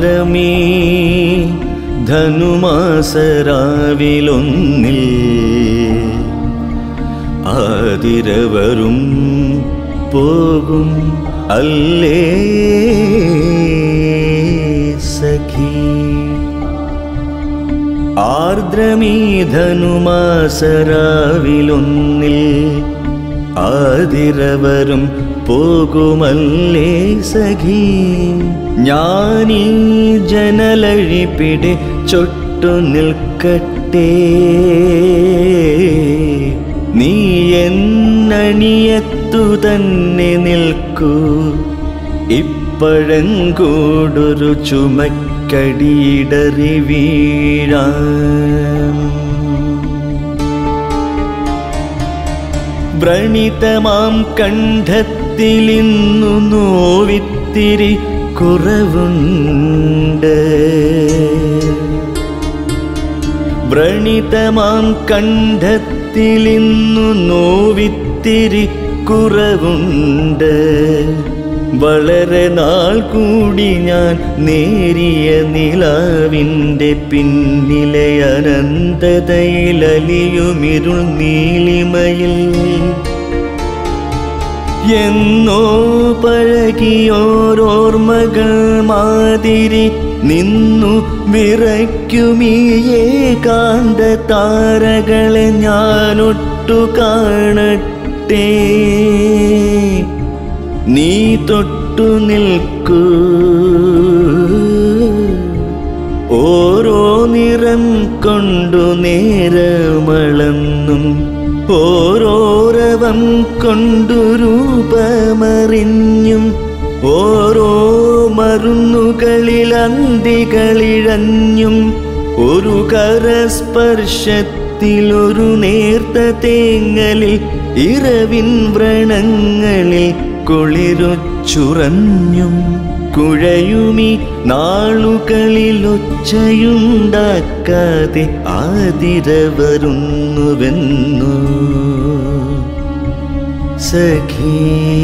ആർദ്രമീ ധനുമാസരാവിലൊന്നിൽ ആതിരവരും പോകും അല്ലേ സഖി ആർദ്രമീ ധനുമാസരാവിലൊന്നിൽ ആതിരവരും പോകുമല്ലേ സഖി ഞാനീ ജനലഴിപ്പിടെ ചൊട്ടു നിൽക്കട്ടെ നീ എന്നണിയത്തു തന്നെ നിൽക്കൂ ഇപ്പഴങ്കൂടൊരു ചുമക്കടിയിടറി വീഴാം വ്രണിതമാം കണ്ഠത്തിലിന്നു നോവിത്തിരി കുറവുണ്ട് വ്രണിതമാം കണ്ഠത്തിലിന്നു നോവിത്തിരി കുറവുണ്ട് വളരെ നാൾ കൂടി ഞാൻ നേരിയ നിലാവിൻ്റെ പിന്നിലെ അനന്തതയിലലിയുമിരുൾ നീലിമയിൽ എന്നോ പഴകിയോരോർമ്മകൾ മാതിരി നിന്നു വിറയ്ക്കുമീ ഏകാന്ത താരകളെ ഞാനൊട്ടു കാണട്ടെ നീ തൊട്ടു നിൽക്കൂ ഓരോ നിറം കൊണ്ടു നേരമളന്നും ഓരോരവം കൊണ്ടു രൂപമറിഞ്ഞും ഓരോ മരുന്നുകളിൽ അന്തികളിഴഞ്ഞും ഒരു കരസ്പർശത്തിൽ ഒരു നേർത്ത തേങ്ങലിൽ ഇറവിൻ വ്രണങ്ങളിൽ കുളിരുച്ചുറഞ്ഞും കുഴയുമി നാളുകളിൽ ഒച്ചയുണ്ടാക്കാതെ ആതിര വരുന്നുവെന്നു സഖീ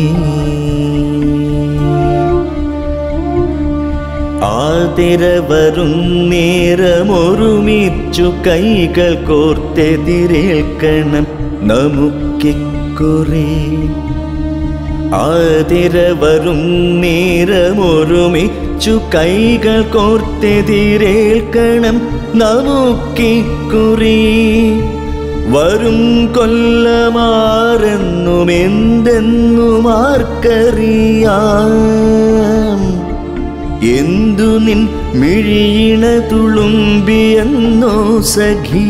ആതിര വരും നേരമൊരുമിച്ചു കൈകൾ കോർത്തെതിരേൽക്കണം നമുക്കിക്കുറേ ആതിര വരും നേരമൊരുമിച്ചു കൈകൾ കോർത്തെതിരേൽക്കണം നമുക്കിക്കുറി വരും കൊല്ലമാരെന്നും എന്തെന്നും ആർക്കറിയാം എന്തു നിൻ മിഴിയിണ തുളുമ്പിയെന്നോ സഖീ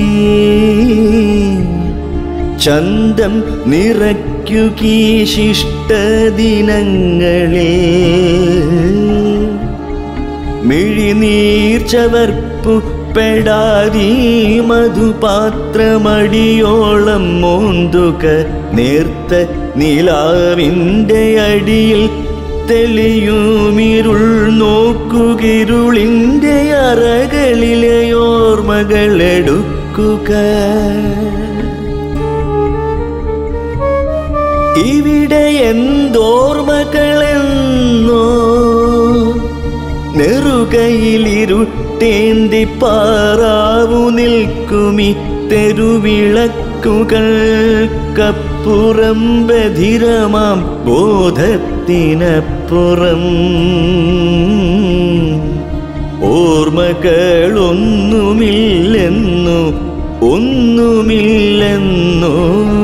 ചന്തം നിറയ്ക്കുകീ ശിഷ്ടദിനങ്ങളിൽ മിഴിനീർച്ചവർപ്പു പെടാതീ മധുപാത്രമടിയോളം മോന്തുക നേർത്ത നിലാവിൻ്റെ അടിയിൽ തെളിയുമിരുൾ നോക്കുകിരുളിൻ്റെ അറകളിലെ ഓർമ്മകളെടുക്കുക ഇവിടെ എന്തോർമ്മകളെന്നോ നെറുകയിലിരുട്ടേന്തി പാറാവു നിൽക്കുമി തെരുവിളക്കുകൾക്കപ്പുറം ബധിരമാം ബോധത്തിനപ്പുറം ഓർമ്മകളൊന്നുമില്ലെന്നു ഒന്നുമില്ലെന്നോ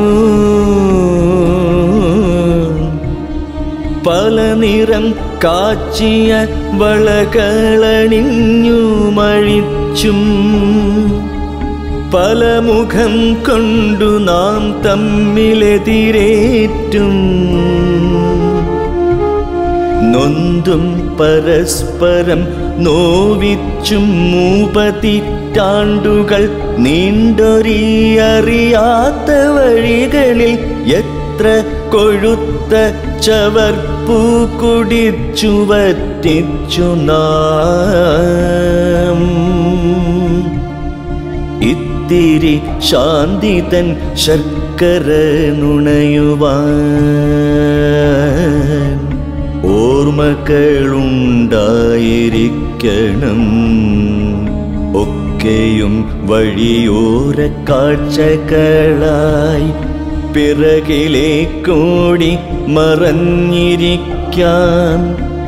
പല നിറം കാച്ചിയ വളകളണിഞ്ഞു മഴിച്ചും പല മുഖം കൊണ്ടു നാം തമ്മിലെതിരേറ്റും നൊന്തും പരസ്പരം നോവിച്ചും മൂപതിറ്റാണ്ടുകൾ നീണ്ടൊരിയറിയാത്ത വഴികളിൽ എത്ര കൊഴുത്ത ചവർപ്പൂ കുടിച്ചു വറ്റിച്ചു നാം ഇത്തിരി ശാന്തിതൻ ശർക്കര നുണയുവാൻ ഓർ ഓർമ്മകളുണ്ടായിരിക്കണം ഒക്കെയും വഴിയോര കാഴ്ചകളായി പിറകിലേക്കൂടി മറഞ്ഞിരിക്കാം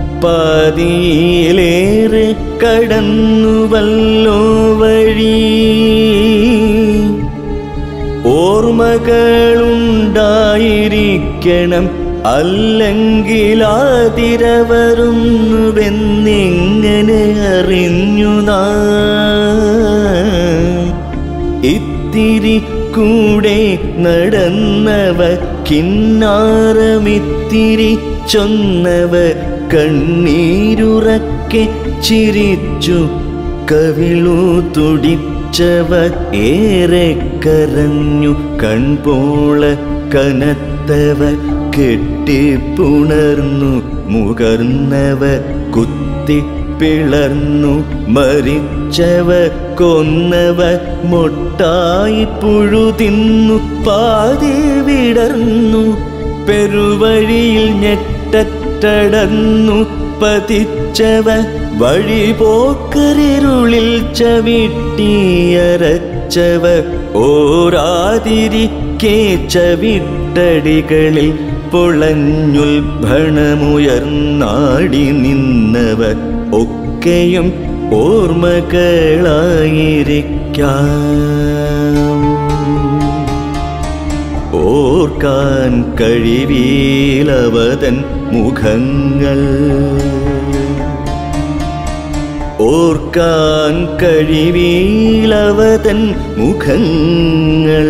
പാതിയിലേറെ കടന്നുവല്ലോ വഴി ഓർമ്മകളുണ്ടായിരിക്കണം അല്ലെങ്കിൽ ആതിര വരുന്നുവെന്നിങ്ങനെ അറിഞ്ഞു നാം ഇത്തിരി കൂടെ നടന്നവ കിന്നാരമിത്തിരി ചൊന്നവ കണ്ണീരുറക്കെ ചിരിച്ചു കവിളു തുടിച്ചവ ഏറെ കരഞ്ഞു കൺപോള കനത്തവ കെട്ടിപ്പുണർന്നു മുകർന്നവ കുത്തി പിളർന്നു മരിച്ചവ കൊന്നവ മൊട്ടായി പുഴുതിന്നു പാതി വിടർന്നു പെരുവഴിയിൽ ഞെട്ടടന്നു പതിച്ചവ വഴി പോക്കരിരുളിൽ ചവിട്ടിയരച്ചവ ഓരാതിരിക്കേ ചവിട്ടടികളിൽ പൊളഞ്ഞുൽഭണമുയർന്നാടി നിന്നവ ഒക്കെയും ഓർമ്മകളായിരിക്കാം ഓർക്കാൻ കഴിവീലവതൻ മുഖങ്ങൾ ഓർക്കാൻ കഴിവീലവതൻ മുഖങ്ങൾ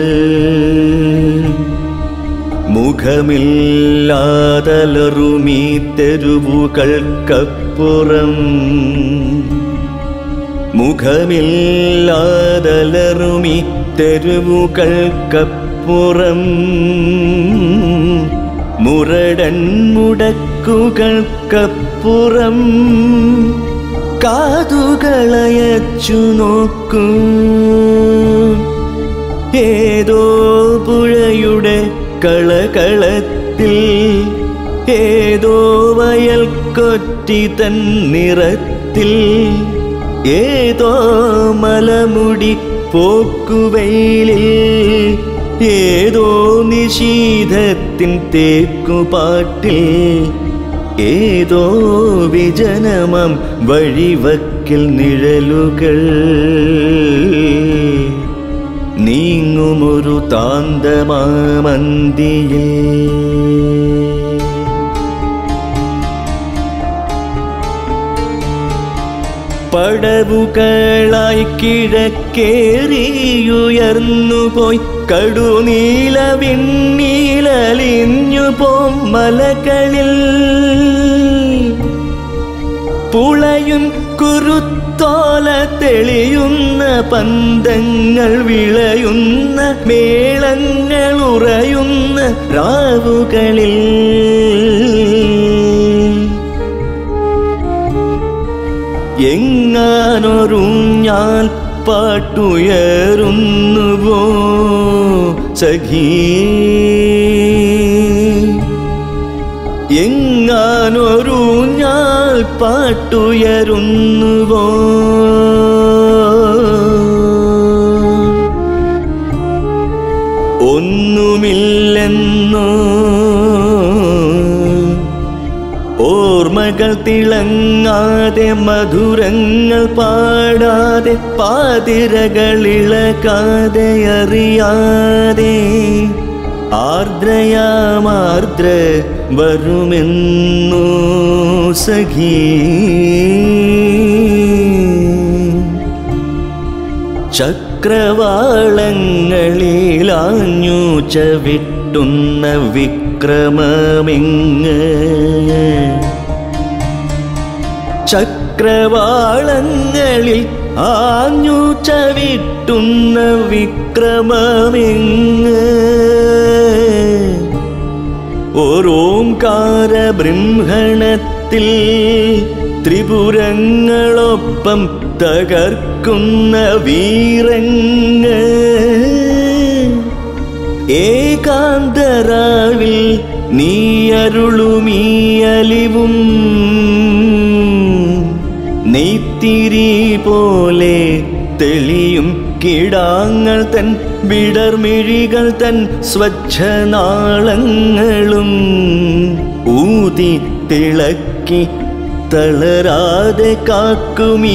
മുഖമില്ലാതലറുമീ തെരുവുകൾക്കപ്പുറം മുഖമില്ലാതലറുമി തെരുവുകൾക്കപ്പുറം മുരടൻ മുടക്കുകൾക്കപ്പുറം കാതുകളയച്ചു നോക്കൂ ഏതോ പുഴയുടെ കളകളത്തിൽ ഏതോ വയൽ കൊറ്റി തൻ നിറത്തിൽ ഏതോ മലമുടി പോക്കുവെയിലിൽ ഏതോ നിശീധത്തിൻ തേക്കുപാട്ടിൽ ഏതോ വിജനമം വഴിവക്കിൽ നിഴലുകൾ നീങ്ങുമൊരു താന്തമാമന്തിയിൽ പടവുകളായി കിഴക്കേറിയുയർന്നു പോയി കടുനീല വിണ്ണീലലിഞ്ഞു പോം മലകളിൽ പുളയും കുരുത്തോല തെളിയുന്ന പന്തങ്ങൾ വിളയുന്ന മേളങ്ങൾ ഉറയുന്ന രാവുകളിൽ എങ്ങാനൊരു ഞാൻ പാട്ടുയരുന്നുവോ സഖീ എങ്ങാനൊരു ഞാൻ പാട്ടുയരുന്നുവോ ഒന്നുമില്ലെന്നോ ഓർമ്മകൾ തിളങ്ങാതെ മധുരങ്ങൾ പാടാതെ പാതിരകളിളകാതെ അറിയാതെ ആർദ്രയാമാർദ്ര വരുമെന്നു സഖീ ചക്രവാളങ്ങളിലാഞ്ഞു ചവിട്ടുന്ന വിക്രമമിങ്ങ് ചക്രവാളങ്ങളിൽ ആഞ്ഞു ചവിട്ടുന്ന വിക്രമമിങ്ങ് ഓരോംകാര ബ്രഹ്മണത്തിൽ ത്രിപുരങ്ങളൊപ്പം തകർക്കുന്ന വീരങ്ങ് ഏകാന്തരാവിൽ നീ അരുളുമീ അലിവും പോലെ തെളിയും കിടാങ്ങൾ തൻ വിടർമിഴികൾ തൻ സ്വച്ഛനാളങ്ങളും ഊതി തിളക്കി തളരാതെ കാക്കുമീ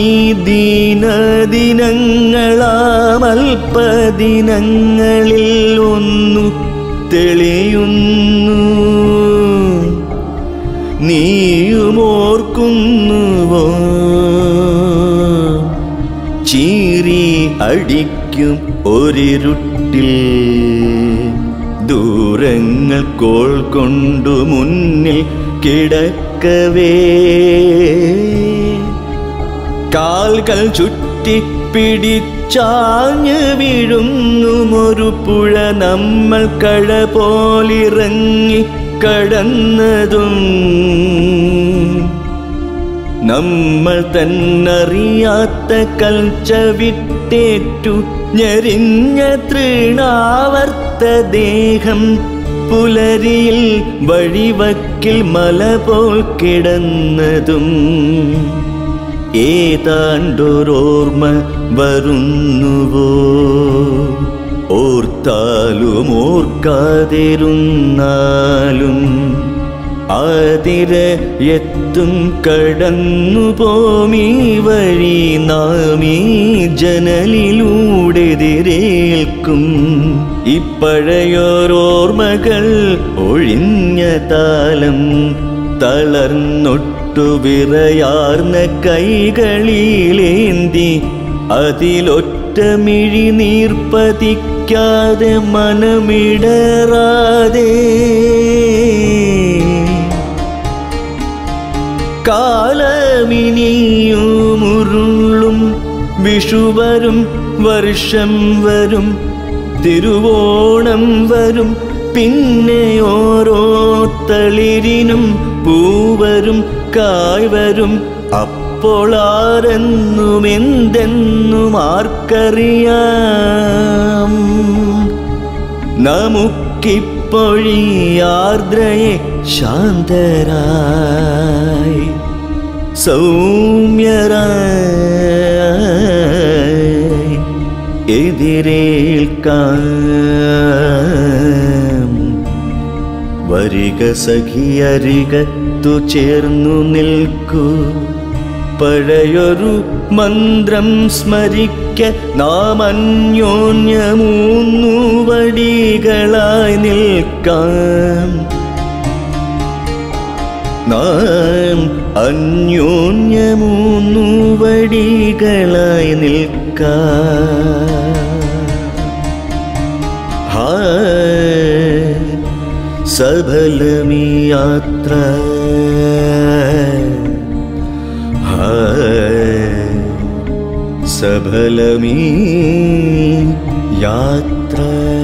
ദീനദിനങ്ങളാമൽപ്പദിനങ്ങളിൽ ഒന്നു തെളിയുന്നു നീയുമോർക്കുന്നുവോ ചീറി അടിക്കും ഒരിരുട്ടിൽ ദൂരങ്ങൾ കോൾ കൊണ്ടു മുന്നിൽ കിടക്കവേ കാൽകൾ ചുറ്റി പിടിച്ചാഞ്ഞ് വീഴുന്നുമൊരു പുഴ നമ്മൾ കഴ പോലിറങ്ങി കടന്നതും നമ്മൾ തന്നറിയാത്ത കൽച്ച വിട്ടേറ്റു ഞെരിഞ്ഞ തൃണാവർത്ത ദേഹം പുലരിയിൽ വഴിവക്കിൽ മല പോൽ കിടന്നതും ഏതാണ്ടൊരോർമ്മ വരുന്നുവോ ഓർത്താലും ഓർക്കാതിരുന്നാലും ആതിര എത്തും കടന്നു പോമീ വഴി നാമീ ജനലിലൂടെ തിരേൽക്കും ഇപ്പഴയോരോർമ്മകൾ ഒഴിഞ്ഞ താലം തളർന്നൊട്ടു വിറയാർന്ന കൈകളിലേന്തി അതിലൊറ്റ മിഴി നീർപ്പതിക്കാതെ മനമിടറാതെ കാലമിനിയുമുരുളും വിഷുവരും വർഷം വരും തിരുവോണം വരും പിന്നെ ഓരോ തളിരിനും പൂവരും കായ് വരും അപ്പോൾ ആരെന്നും എന്തെന്നും ആർക്കറിയാം നമുക്കിപ്പൊഴി ആർദ്രയെ ശാന്തരായി സൗമ്യരായി എതിരേൽക്കാം വരിക സഖിയരികത്തു ചേർന്നു നിൽക്കൂ പഴയൊരു മന്ത്രം സ്മരിക്ക നാം അന്യോന്യമൂന്നു വടികളായി നിൽക്കാം നാം അന്യോന്യമൂന്നു വടികളായി നിൽക്കാം ഹാ സഫലമീ യാത്ര ഹാ സഫലമീ യാത്ര